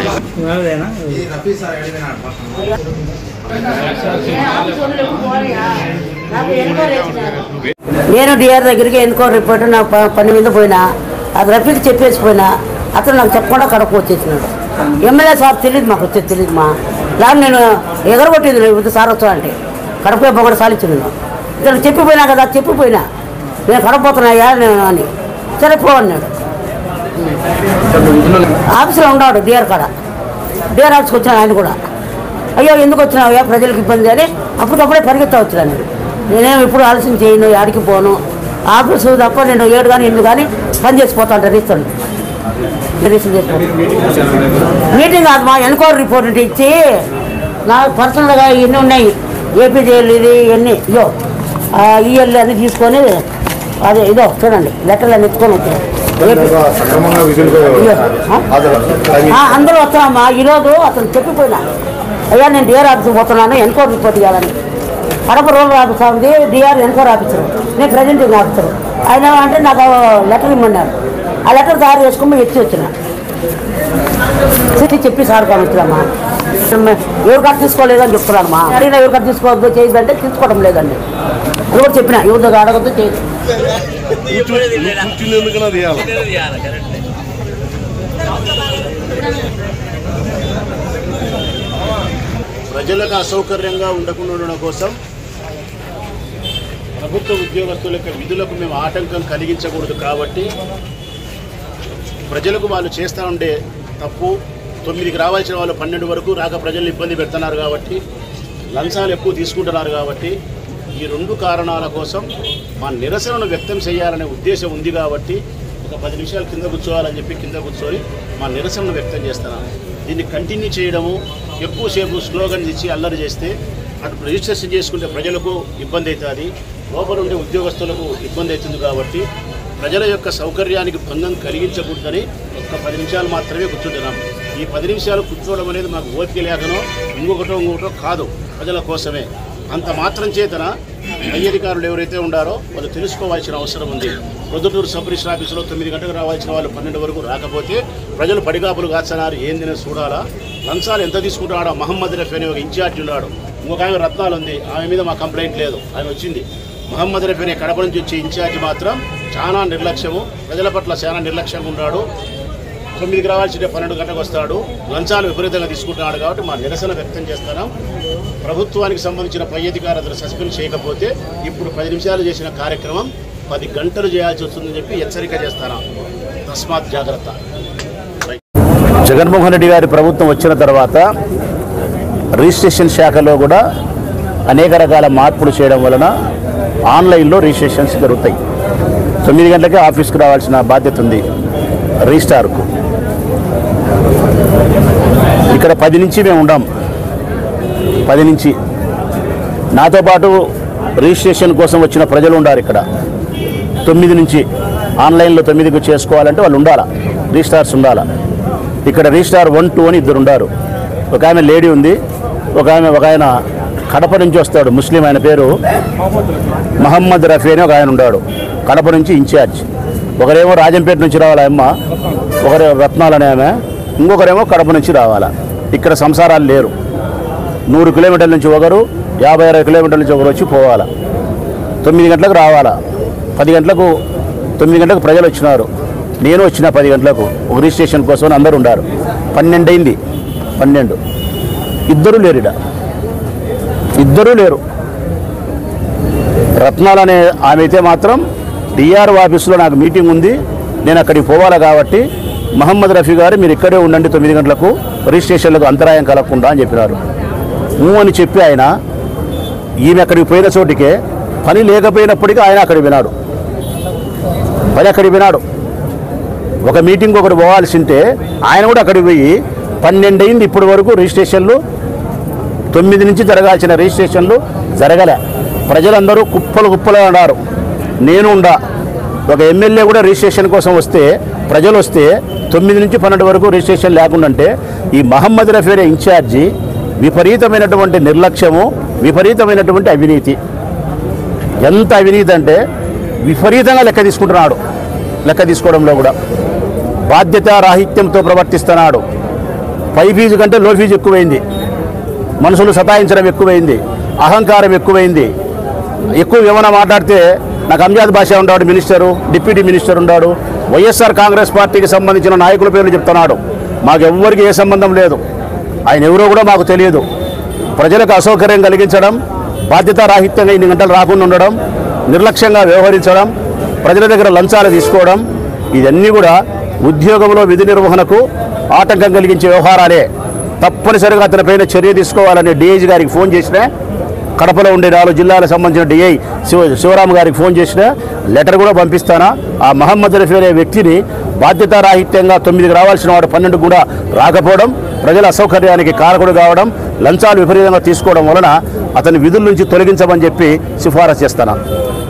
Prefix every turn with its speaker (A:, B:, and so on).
A: అదేనా
B: నేను డిఆర్ దగ్గరికి ఎన్నుకో రిపోర్ట్ నా ప- పని మీద పోయినా అది రఫీకి చెప్పేసి పోయినా అతను నాకు చెప్పకుండా కడప వచ్చేసినాడు ఎమ్మెల్యే సార్ తెలియదు మాకు వచ్చేది తెలియదు మా లాగా నేను ఎగరగొట్టింది నేను ఇప్పుడు సార్ వచ్చా అంటే కడప పొగడ సాలిచ్చింది నేను ఇతను చెప్పిపోయినా కదా చెప్పిపోయినా నేను కడపోతున్నాయా నేను అని సరే పో అన్నాడు ఆఫీస్లో ఉన్నాడు డిఆర్ కాడ డిఆర్ ఆఫీస్కి వచ్చాను ఆయన కూడా అయ్యో ఎందుకు వచ్చినావయ్యా ప్రజలకు ఇబ్బంది అని అప్పటికప్పుడే పరిగెత్తా వచ్చాను నేను నేనేం ఇప్పుడు ఆలస్యం చేయను ఆడికి పోను ఆఫీసు తప్ప నేను ఏడు కానీ ఎనిమిది కానీ పని చేసిపోతా ఉంటాను ఇస్తాను రిజిస్టర్ చేసుకో మీటింగ్ కాదు మా ఎన్క్వైరీ రిపోర్ట్ ఇచ్చి నాకు పర్సనల్గా ఇన్ని ఉన్నాయి ఏపీజేఎల్ ఇది ఇవన్నీ ఇదో ఈఎల్ అన్ని తీసుకొని అదే ఇదో చూడండి లెటర్లు అన్ని ఎత్తుకొని వచ్చాను ఏపీ
C: సక్రమంగా విధులు
B: ఆ, అందరూ వస్తున్నామా ఈరోజు అతను చెప్పిపోయినా అయ్యా నేను డిఆర్ ఆఫీస్కి పోతున్నాను ఎన్క్వైరీ రిపోర్ట్ ఇవ్వాలని కడప రూరల్ ఆఫీసర్ ఉంది డిఆర్ ఎన్క్వైరీ ఆఫీసర్ నేను ప్రజెంటింగ్ ఆఫీసర్ ఆయన అంటే నాకు లెటర్ ఇమ్మన్నారు ఆ లెటర్ తయారు చేసుకుని ఎత్తి వచ్చిన చెప్పి చెప్పి సార్ కానీ వచ్చినామా ఎవరు కట్ తీసుకోలేదని చెప్తున్నానమ్మా అడిగినా ఎవరు కట్ తీసుకోవద్దు చేయదంటే తీసుకోవడం లేదండి అది కూడా చెప్పిన ఎవరితో అడగద్దు చేయదు
C: కూర్చునేందుకన్నా తీయాలి
D: ప్రజలకు అసౌకర్యంగా ఉండకుండా ఉండడం కోసం ప్రభుత్వ ఉద్యోగస్తుల యొక్క విధులకు మేము ఆటంకం కలిగించకూడదు కాబట్టి ప్రజలకు వాళ్ళు చేస్తూ ఉండే తప్పు తొమ్మిదికి రావాల్సిన వాళ్ళు పన్నెండు వరకు రాక ప్రజలు ఇబ్బంది పెడుతున్నారు కాబట్టి లంచాలు ఎక్కువ తీసుకుంటున్నారు కాబట్టి ఈ రెండు కారణాల కోసం మా నిరసనను వ్యక్తం చేయాలనే ఉద్దేశం ఉంది కాబట్టి ఒక పది నిమిషాలు కింద కూర్చోవాలని చెప్పి కింద కూర్చొని మా నిరసనను వ్యక్తం చేస్తున్నాను దీన్ని కంటిన్యూ చేయడము ఎక్కువసేపు స్లోగన్ ఇచ్చి అల్లరి చేస్తే అటు రిజిస్ట్రేషన్ చేసుకుంటే ప్రజలకు ఇబ్బంది అవుతుంది లోపల ఉండే ఉద్యోగస్తులకు ఇబ్బంది అవుతుంది కాబట్టి ప్రజల యొక్క సౌకర్యానికి భంగం కలిగించకూడదని ఒక్క పది నిమిషాలు మాత్రమే కూర్చుంటున్నాం ఈ పది నిమిషాలు కూర్చోవడం అనేది మాకు ఓపిక లేకనో ఇంకొకటో ఇంకొకటో కాదు ప్రజల కోసమే అంత మాత్రం చేతన పై అధికారులు ఎవరైతే ఉండారో వాళ్ళు తెలుసుకోవాల్సిన అవసరం ఉంది ప్రొద్దుటూరు సబ్ రిజిస్టర్ ఆఫీసులో తొమ్మిది గంటలకు రావాల్సిన వాళ్ళు పన్నెండు వరకు రాకపోతే ప్రజలు పడిగాపులు కాచనారు ఏందినే చూడాలా లంచాలు ఎంత తీసుకుంటున్నాడో మహమ్మద్ రఫీ అనే ఒక ఇన్ఛార్జ్ ఉన్నాడు ఇంకొక ఆమె రత్నాలు ఉంది ఆమె మీద మా కంప్లైంట్ లేదు ఆమె వచ్చింది మహమ్మద్ రఫీ అనే కడప నుంచి వచ్చే ఇన్ఛార్జ్ మాత్రం చాలా నిర్లక్ష్యము ప్రజల పట్ల చాలా నిర్లక్ష్యంగా ఉన్నాడు తొమ్మిదికి రావాల్సిన పన్నెండు గంటలకు వస్తాడు లంచాలు విపరీతంగా తీసుకుంటున్నాడు కాబట్టి మా నిరసన వ్యక్తం చేస్తున్నాం ప్రభుత్వానికి సంబంధించిన పై అధికారులు సస్పెండ్ చేయకపోతే ఇప్పుడు పది నిమిషాలు చేసిన కార్యక్రమం పది గంటలు చేయాల్సి వస్తుందని చెప్పి హెచ్చరిక చేస్తాను తస్మాత్ జాగ్రత్త
E: జగన్మోహన్ రెడ్డి గారి ప్రభుత్వం వచ్చిన తర్వాత రిజిస్ట్రేషన్ శాఖలో కూడా అనేక రకాల మార్పులు చేయడం వలన ఆన్లైన్లో రిజిస్ట్రేషన్స్ జరుగుతాయి తొమ్మిది గంటలకే ఆఫీస్కి రావాల్సిన బాధ్యత ఉంది రిజిస్టార్కు ఇక్కడ పది నుంచి మేము ఉండాం పది నుంచి నాతో పాటు రిజిస్ట్రేషన్ కోసం వచ్చిన ప్రజలు ఉండారు ఇక్కడ తొమ్మిది నుంచి ఆన్లైన్లో తొమ్మిదికి చేసుకోవాలంటే వాళ్ళు ఉండాలా రిజిస్టార్స్ ఉండాలా ఇక్కడ రిజిస్టార్ వన్ టూ అని ఇద్దరు ఉండారు ఒక ఆమె లేడీ ఉంది ఒక ఆమె ఒక ఆయన కడప నుంచి వస్తాడు ముస్లిం ఆయన పేరు మహమ్మద్ రఫీ అని ఒక ఆయన ఉన్నాడు కడప నుంచి ఇన్ఛార్జ్ ఒకరేమో రాజంపేట నుంచి రావాలి అమ్మ ఒకరే రత్నాలు అనే ఆమె ఇంకొకరేమో కడప నుంచి రావాలా ఇక్కడ సంసారాలు లేరు నూరు కిలోమీటర్ల నుంచి ఒకరు యాభై అరవై కిలోమీటర్ల నుంచి ఒకరు వచ్చి పోవాలా తొమ్మిది గంటలకు రావాలా పది గంటలకు తొమ్మిది గంటలకు ప్రజలు వచ్చినారు నేను వచ్చిన పది గంటలకు ఒక రిజిస్ట్రేషన్ కోసం అందరూ ఉండారు పన్నెండు అయింది పన్నెండు ఇద్దరు లేరు ఇడ ఇద్దరూ లేరు రత్నాలు అనే ఆమె అయితే మాత్రం డిఆర్ఓ ఆఫీసులో నాకు మీటింగ్ ఉంది నేను అక్కడికి పోవాలి కాబట్టి మహమ్మద్ రఫీ గారు మీరు ఇక్కడే ఉండండి తొమ్మిది గంటలకు రిజిస్ట్రేషన్లకు అంతరాయం కలగకుండా అని చెప్పినారు ఊ అని చెప్పి ఆయన ఈమె అక్కడికి పోయిన చోటికే పని లేకపోయినప్పటికీ ఆయన అక్కడికి వినాడు పని అక్కడికి వినాడు ఒక మీటింగ్ ఒకటి పోవాల్సింటే ఆయన కూడా అక్కడికి పోయి పన్నెండు అయింది ఇప్పటి వరకు రిజిస్ట్రేషన్లు తొమ్మిది నుంచి జరగాల్సిన రిజిస్ట్రేషన్లు జరగలే ప్రజలందరూ కుప్పలు కుప్పలు ఉన్నారు నేను ఉండా ఒక ఎమ్మెల్యే కూడా రిజిస్ట్రేషన్ కోసం వస్తే ప్రజలు వస్తే తొమ్మిది నుంచి పన్నెండు వరకు రిజిస్ట్రేషన్ లేకుండా అంటే ఈ మహమ్మద్ రఫీ ఇన్ఛార్జి విపరీతమైనటువంటి నిర్లక్ష్యము విపరీతమైనటువంటి అవినీతి ఎంత అవినీతి అంటే విపరీతంగా లెక్క తీసుకుంటున్నాడు లెక్క తీసుకోవడంలో కూడా బాధ్యత రాహిత్యంతో ప్రవర్తిస్తున్నాడు పై ఫీజు కంటే లో ఫీజు ఎక్కువైంది మనుషులు సతాయించడం ఎక్కువైంది అహంకారం ఎక్కువైంది ఎక్కువ ఏమైనా మాట్లాడితే నాకు అంజాద్ భాష ఉన్నాడు మినిస్టరు డిప్యూటీ మినిస్టర్ ఉన్నాడు వైఎస్ఆర్ కాంగ్రెస్ పార్టీకి సంబంధించిన నాయకుల పేర్లు చెప్తున్నాడు మాకు ఎవ్వరికి ఏ సంబంధం లేదు ఆయన ఎవరో కూడా మాకు తెలియదు ప్రజలకు అసౌకర్యం కలిగించడం బాధ్యతారాహిత్యంగా ఇన్ని గంటలు రాకుండా ఉండడం నిర్లక్ష్యంగా వ్యవహరించడం ప్రజల దగ్గర లంచాలు తీసుకోవడం ఇవన్నీ కూడా ఉద్యోగంలో విధి నిర్వహణకు ఆటంకం కలిగించే వ్యవహారాలే తప్పనిసరిగా అతనిపైన చర్య తీసుకోవాలని డిఐజీ గారికి ఫోన్ చేసినా కడపలో ఉండే నాలుగు జిల్లాలకు సంబంధించిన డిఐ శివ శివరామ్ గారికి ఫోన్ చేసిన లెటర్ కూడా పంపిస్తానా ఆ మహమ్మద్ రఫీ అనే వ్యక్తిని బాధ్యతారాహిత్యంగా తొమ్మిదికి రావాల్సిన వాడు పన్నెండు కూడా రాకపోవడం ప్రజల అసౌకర్యానికి కారకుడు కావడం లంచాలు విపరీతంగా తీసుకోవడం వలన అతని విధుల నుంచి తొలగించమని చెప్పి సిఫారసు చేస్తాను